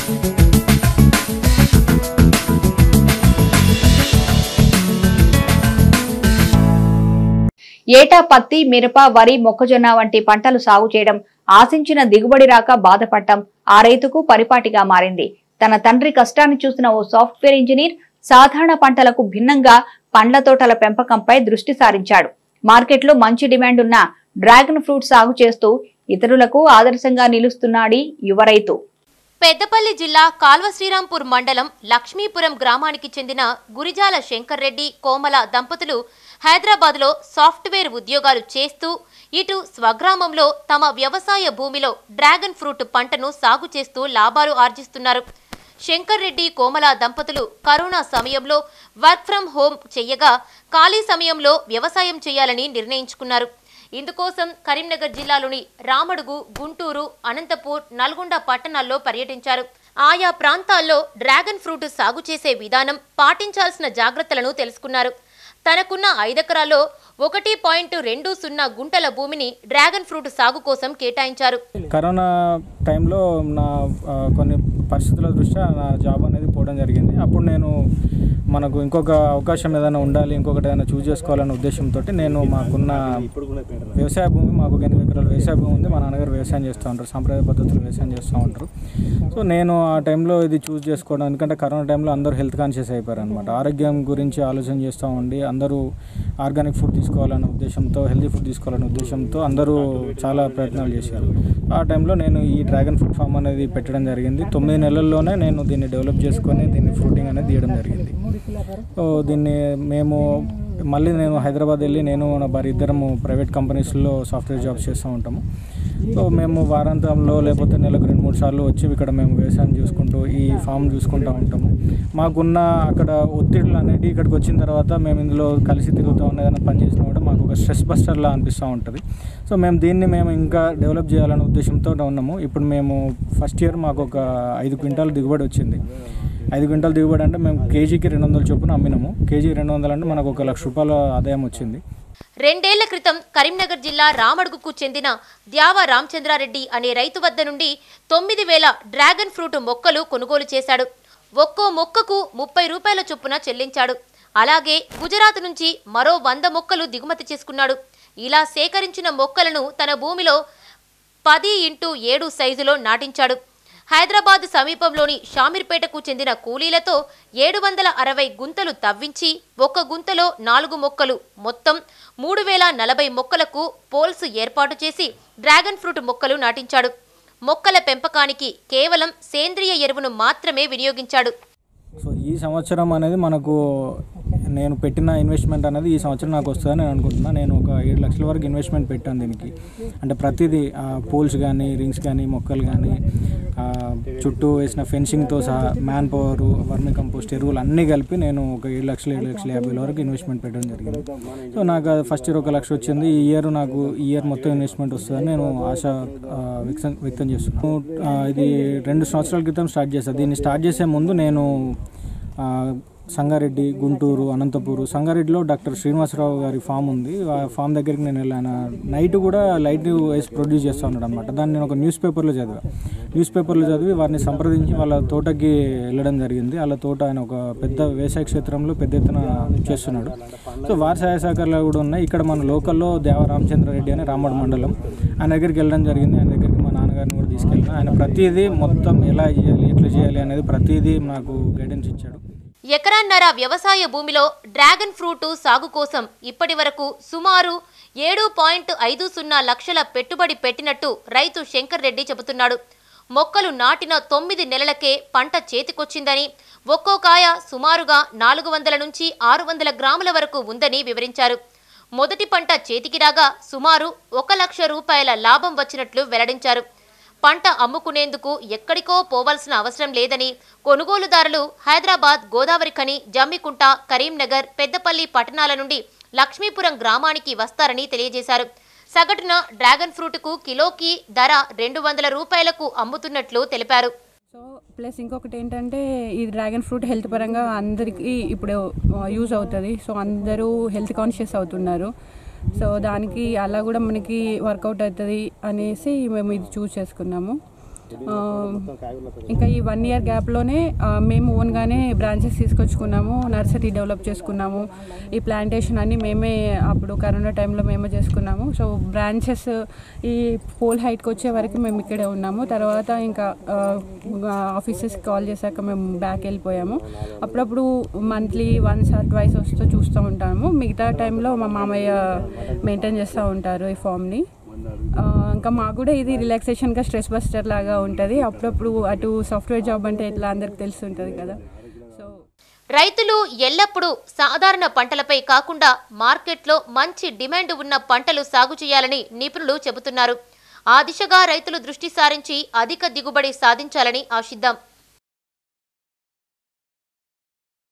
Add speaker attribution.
Speaker 1: ఏటా పత్తి మిరప వరి మొక్కజొన్న వంటి పంటలు సాగు చేయడం ఆశించిన దిగుబడి రాక బాధపడటం ఆ రైతుకు పరిపాటిగా మారింది తన తండ్రి కష్టాన్ని చూసిన ఓ సాఫ్ట్వేర్ ఇంజనీర్ సాధారణ పంటలకు భిన్నంగా పండ్ల తోటల పెంపకంపై దృష్టి సారించాడు మార్కెట్లో మంచి డిమాండ్ ఉన్న డ్రాగన్ ఫ్రూట్ సాగు చేస్తూ ఇతరులకు ఆదర్శంగా నిలుస్తున్నాడీ యువ రైతు
Speaker 2: పెద్దపల్లి జిల్లా కాల్వ శ్రీరాంపూర్ మండలం లక్ష్మీపురం గ్రామానికి చెందిన గురిజాల శంకర్ రెడ్డి కోమల దంపతులు హైదరాబాద్లో సాఫ్ట్వేర్ ఉద్యోగాలు చేస్తూ ఇటు స్వగ్రామంలో తమ వ్యవసాయ భూమిలో డ్రాగన్ ఫ్రూట్ పంటను సాగు చేస్తూ లాభాలు ఆర్జిస్తున్నారు శంకర్ రెడ్డి కోమల దంపతులు కరోనా సమయంలో వర్క్ ఫ్రం హోం చెయ్యగా ఖాళీ సమయంలో వ్యవసాయం చేయాలని నిర్ణయించుకున్నారు ఇందుకోసం కరీంనగర్ జిల్లాలోని రామడుగు గుంటూరు అనంతపూర్ నల్గొండ పట్టణాల్లో పర్యటించారు ఆయా ప్రాంతాల్లో డ్రాగన్ ఫ్రూట్ సాగు చేసే విధానం పాటించాల్సిన జాగ్రత్తలను తెలుసుకున్నారు తనకున్న ఐదెకరాల్లో ఒకటి పాయింట్ రెండు సున్నా గుంటల భూమిని డ్రాగన్ ఫ్రూట్ సాగు కోసం కేటాయించారు
Speaker 3: కరోనా టైంలో నా ఆ, కొన్ని పరిస్థితుల దృష్ట్యా నా జాబ్ అనేది పోవడం జరిగింది అప్పుడు నేను మనకు ఇంకొక అవకాశం ఏదైనా ఉండాలి ఇంకొకటి ఏదైనా చూస్ చేసుకోవాలనే ఉద్దేశంతో నేను మాకున్న వ్యవసాయ భూమి మాకు ఒక ఎనిమిది ఎకరాల వ్యవసాయ భూమి ఉంది మా నాన్నగారు వ్యవసాయం చేస్తూ ఉంటారు సాంప్రదాయ పద్ధతులు వ్యవసాయం చేస్తూ ఉంటారు సో నేను ఆ టైంలో ఇది చూస్ చేసుకోవడం ఎందుకంటే కరోనా టైంలో అందరూ హెల్త్ కాన్షియస్ అయిపోయారు అనమాట ఆరోగ్యం గురించి ఆలోచన చేస్తూ ఉండి అందరూ ఆర్గానిక్ ఫుడ్ తీసుకోవాలనే ఉద్దేశంతో హెల్తీ ఫుడ్ తీసుకోవాలనే ఉద్దేశంతో అందరూ చాలా ప్రయత్నాలు చేశారు ఆ టైంలో నేను ఈ డ్రాగన్ ఫ్రూట్ ఫామ్ అనేది పెట్టడం జరిగింది తొమ్మిది నెలల్లోనే నేను దీన్ని డెవలప్ చేసుకొని దీన్ని ఫ్రూటింగ్ అనేది తీయడం జరిగింది సో దీన్ని మేము మళ్ళీ నేను హైదరాబాద్ వెళ్ళి నేను నా భార్య ఇద్దరము ప్రైవేట్ కంపెనీస్లో సాఫ్ట్వేర్ జాబ్స్ చేస్తూ ఉంటాము సో మేము వారాంతంలో లేకపోతే నెలకు రెండు మూడు సార్లు వచ్చి ఇక్కడ మేము వ్యవసాయం చూసుకుంటూ ఈ ఫామ్ చూసుకుంటూ ఉంటాము మాకున్న అక్కడ ఒత్తిడులు అనేవి ఇక్కడికి వచ్చిన తర్వాత మేము ఇందులో కలిసి తిరుగుతూ ఉన్న ఏదైనా పని చేసినా కూడా మాకు ఒక స్ట్రెస్ బస్టర్లా అనిపిస్తూ ఉంటుంది సో మేము దీన్ని మేము ఇంకా డెవలప్ చేయాలనే ఉద్దేశంతో ఉన్నాము ఇప్పుడు మేము ఫస్ట్ ఇయర్ మాకు ఒక ఐదు క్వింటాల్ దిగుబడి వచ్చింది ఐదు క్వింటాల్ దిగుబడి అంటే మేము కేజీకి రెండు వందల చొప్పున అమ్మినాము కేజీ రెండు వందలు అంటే మనకు ఒక లక్ష రూపాయల ఆదాయం వచ్చింది
Speaker 2: రెండేళ్ల క్రితం కరీంనగర్ జిల్లా రామడుగుకు చెందిన ద్యావ రామచంద్రారెడ్డి అనే రైతు వద్ద నుండి తొమ్మిది వేల డ్రాగన్ ఫ్రూట్ మొక్కలు కొనుగోలు చేశాడు ఒక్కో మొక్కకు ముప్పై రూపాయల చొప్పున చెల్లించాడు అలాగే గుజరాత్ నుంచి మరో వంద మొక్కలు దిగుమతి చేసుకున్నాడు ఇలా సేకరించిన మొక్కలను తన భూమిలో పది ఇంటూ ఏడు సైజులో నాటించాడు హైదరాబాద్ సమీపంలోని షామీర్పేటకు చెందిన కూలీలతో ఏడు వందల అరవై గుంతలు తవ్వించి ఒక్క గుంతలో నాలుగు మొక్కలు మొత్తం మూడు వేల నలభై మొక్కలకు పోల్స్ ఏర్పాటు చేసి డ్రాగన్ ఫ్రూట్ మొక్కలు నాటించాడు మొక్కల పెంపకానికి కేవలం సేంద్రియ ఎరువును మాత్రమే వినియోగించాడు
Speaker 3: సో ఈ సంవత్సరం అనేది మనకు నేను పెట్టిన ఇన్వెస్ట్మెంట్ అనేది ఈ సంవత్సరం నాకు వస్తుందని నేను అనుకుంటున్నా నేను ఒక ఏడు లక్షల వరకు ఇన్వెస్ట్మెంట్ పెట్టాను దీనికి అంటే ప్రతిదీ పోల్స్ కానీ రింగ్స్ కానీ మొక్కలు కానీ ఆ, చుట్టూ వేసిన ఫెన్సింగ్తో సహా మ్యాన్ పవర్ వర్మి కంపోస్ట్ ఎరువులు అన్నీ కలిపి నేను ఒక ఏడు లక్షలు ఏడు లక్షల యాభై వేల వరకు ఇన్వెస్ట్మెంట్ పెట్టడం జరిగింది సో నాకు అది ఫస్ట్ ఇయర్ ఒక లక్ష వచ్చింది ఈ ఇయర్ నాకు ఈ ఇయర్ మొత్తం ఇన్వెస్ట్మెంట్ వస్తుందని నేను ఆశ ఆ, వ్యక్తం వ్యక్తం చేస్తున్నాను ఆ, ఇది రెండు సంవత్సరాల క్రితం స్టార్ట్ చేశాను దీన్ని స్టార్ట్ చేసే ముందు నేను ఆ, సంగారెడ్డి గుంటూరు అనంతపూరు సంగారెడ్డిలో డాక్టర్ శ్రీనివాసరావు గారి ఫామ్ ఉంది ఆ ఫామ్ దగ్గరికి నేను వెళ్ళాను నైట్ కూడా లైట్ వేసి ప్రొడ్యూస్ చేస్తూ ఉన్నాడు అనమాట దాన్ని నేను ఒక న్యూస్ పేపర్లో చదివా న్యూస్ పేపర్లో చదివి వారిని సంప్రదించి వాళ్ళ తోటకి వెళ్ళడం జరిగింది వాళ్ళ తోట ఆయన ఒక పెద్ద వ్యవసాయ క్షేత్రంలో పెద్ద ఎత్తున చేస్తున్నాడు సో వారి సహాయ సహకారాలు కూడా ఉన్నాయి ఇక్కడ మన లోకల్లో దేవ రామచంద్రారెడ్డి అని రామడు మండలం ఆయన దగ్గరికి వెళ్ళడం జరిగింది ఆయన దగ్గరికి మా నాన్నగారిని కూడా తీసుకెళ్ళిన ఆయన ప్రతిదీ మొత్తం ఎలా చేయాలి ఎట్లా చేయాలి అనేది ప్రతిదీ నాకు గైడెన్స్ ఇచ్చాడు
Speaker 2: ఎకరాన్నర వ్యవసాయ భూమిలో డ్రాగన్ ఫ్రూట్ సాగు కోసం ఇప్పటి వరకు సుమారు ఏడు పాయింట్ ఐదు సున్నా లక్షల పెట్టుబడి పెట్టినట్టు రైతు శంకర్ రెడ్డి చెబుతున్నాడు మొక్కలు నాటిన తొమ్మిది నెలలకే పంట చేతికొచ్చిందని ఒక్కో కాయ సుమారుగా నాలుగు వందల నుంచి ఆరు వందల గ్రాముల వరకు ఉందని వివరించారు మొదటి పంట చేతికి రాగా సుమారు ఒక లక్ష రూపాయల లాభం వచ్చినట్లు వెల్లడించారు పంట అమ్ముకునేందుకు ఎక్కడికో పోవాల్సిన అవసరం లేదని కొనుగోలుదారులు హైదరాబాద్ గోదావరి ఖని జమ్మికుంట కరీంనగర్ పెద్దపల్లి పట్టణాల నుండి లక్ష్మీపురం గ్రామానికి వస్తారని తెలియజేశారు సగటున డ్రాగన్ ఫ్రూట్కు కిలోకి ధర రెండు వందల రూపాయలకు అమ్ముతున్నట్లు తెలిపారు
Speaker 4: సో ప్లస్ ఇంకొకటి ఏంటంటే ఈ డ్రాగన్ ఫ్రూట్ హెల్త్ పరంగా అందరికీ ఇప్పుడు యూజ్ అవుతుంది సో అందరూ హెల్త్ కాన్షియస్ అవుతున్నారు సో దానికి అలా కూడా మనకి వర్కౌట్ అవుతుంది అనేసి మేము ఇది చూస్ చేసుకున్నాము ఆ, ఇంకా ఈ వన్ ఇయర్ గ్యాప్లోనే ఆ, మేము ఓన్గానే బ్రాంచెస్ తీసుకొచ్చుకున్నాము నర్సరీ డెవలప్ చేసుకున్నాము ఈ ప్లాంటేషన్ అన్ని మేమే అప్పుడు కరోనా టైంలో మేమే చేసుకున్నాము సో బ్రాంచెస్ ఈ పోల్ హైట్కి వచ్చే వరకు మేము ఇక్కడే ఉన్నాము తర్వాత ఇంకా ఆఫీసెస్కి కాల్ చేశాక మేము బ్యాక్ వెళ్ళిపోయాము అప్పుడప్పుడు మంత్లీ వన్స్ ఆర్ ట్వైస్ వస్తూ చూస్తూ ఉంటాము మిగతా టైంలో మా మామయ్య మెయింటైన్ చేస్తూ ఉంటారు ఈ ఫామ్ని ఆ, ఇంకా మాకు కూడా ఇది రిలాక్సేషన్గా స్ట్రెస్ బస్టర్ లాగా ఉంటుంది అప్పుడప్పుడు అటు సాఫ్ట్వేర్ జాబ్ అంటే ఎట్లా అందరికి తెలుస్తుంటుంది కదా సో
Speaker 2: రైతులు ఎల్లప్పుడూ సాధారణ పంటలపై కాకుండా మార్కెట్లో మంచి డిమాండ్ ఉన్న పంటలు సాగు చేయాలని నిపుణులు చెబుతున్నారు ఆ దిశగా రైతులు దృష్టి సారించి అధిక దిగుబడి సాధించాలని ఆశిద్దాం